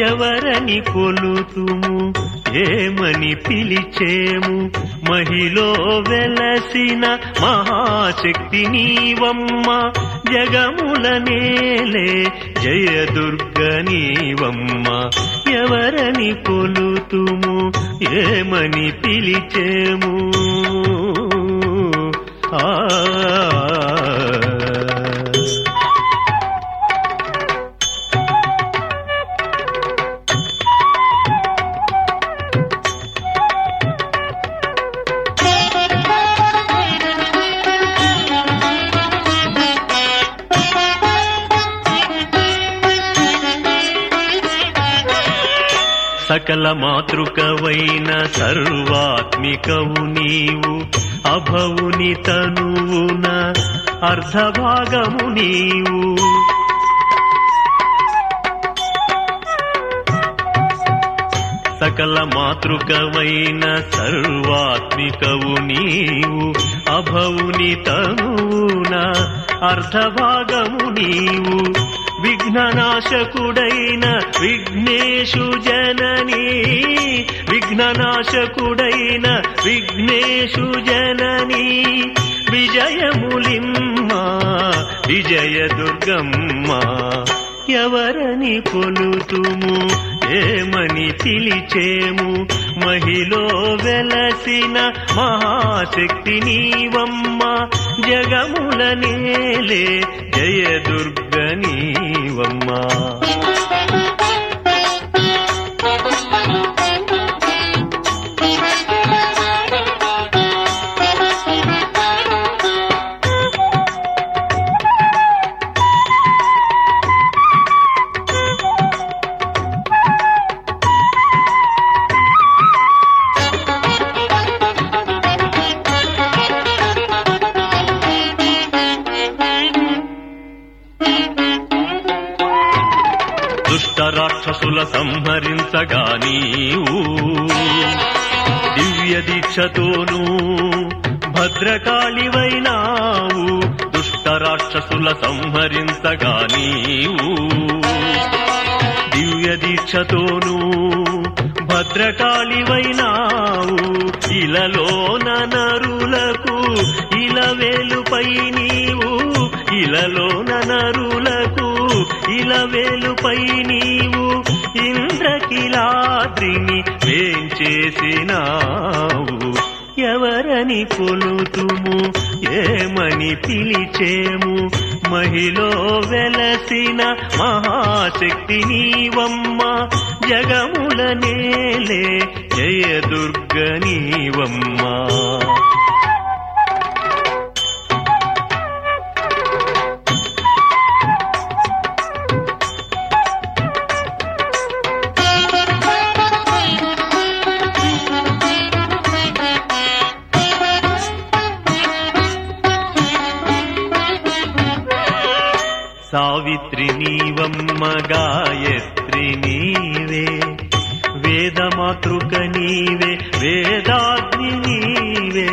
ఎవరని కొలుతుము ఏమని పిలిచేము మహిలో వెలసిన మహాశక్తి నీవమ్మ జగముల నేలే జయదుర్గ నీవమ్మ ఎవరని కొలుతుము ఏమని పిలిచేము ఆ సకల మాతృకవైన సర్వాత్మికవు నీవు అభవుని తనువున అర్ధభాగము నీవు సకల మాతృకవైన సర్వాత్మికవు నీవు అభవుని తనువున అర్ధభాగము నీవు విఘ్ననాశకుడైన విఘ్నేశు జనని విఘ్ననాశకుడైన విఘ్నేశు జనని విజయములిమ్మ విజయ దుర్గమ్మ ఎవరని కొలుతుము ఏమని పిలిచేము మహిలో వెలసిన మహాశక్తి నీవమ్మ జగముల నేలే జయ దుర్గ నీవమ్మ దుష్ట రాక్షసుల సంహరించగా నీవు దివ్య దీక్షతోనూ భద్రకాళివైనావు దుష్ట రాక్షసుల సంహరించగా నీవు దివ్య దీక్షతోనూ భద్రకాళివైనావు ఇలలోన నరులకు ఇలవేలుపై నీవు ఇలలోన నరులకు ఇలవేలుపై నీవు ఇంద్రకిలాద్రిని వేంచేసినావు ఎవరని కొలుతుము ఏమని పిలిచేము మహిలో వెలసిన మహాశక్తి నీవమ్మ జగముల నేలే జయ దుర్గ నీవమ్మ సావిత్రి నీవమ్మ గాయత్రి నీవే వేదమాతృక నీవే వేదాగ్ని నీవే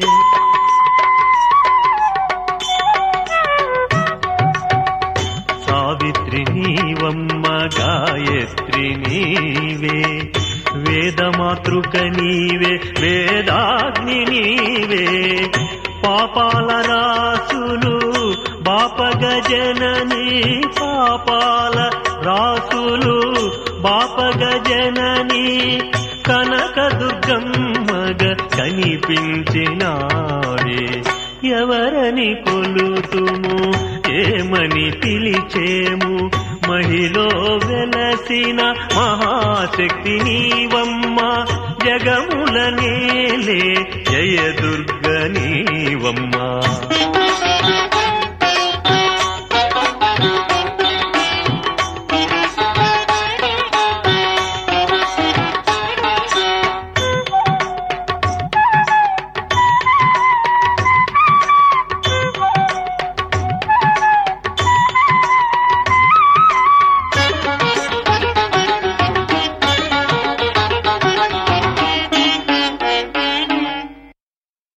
సావిత్రి నీవమ్మ గాయత్రి నీవే వేదమాతృక నీవే వేదాగ్ని నీవే పాపాల రాసులు బాపగ జనని పాపాల రాసులు బాపగ జనని కనక దుర్గమ్మగ కనిపించినాడే ఎవరని కొలుతుము ఏమని పిలిచేము మహిలో వెలసిన మహాశక్తి నీవమ్మ జగముల నేలే జయ దుర్గ నీవమ్మ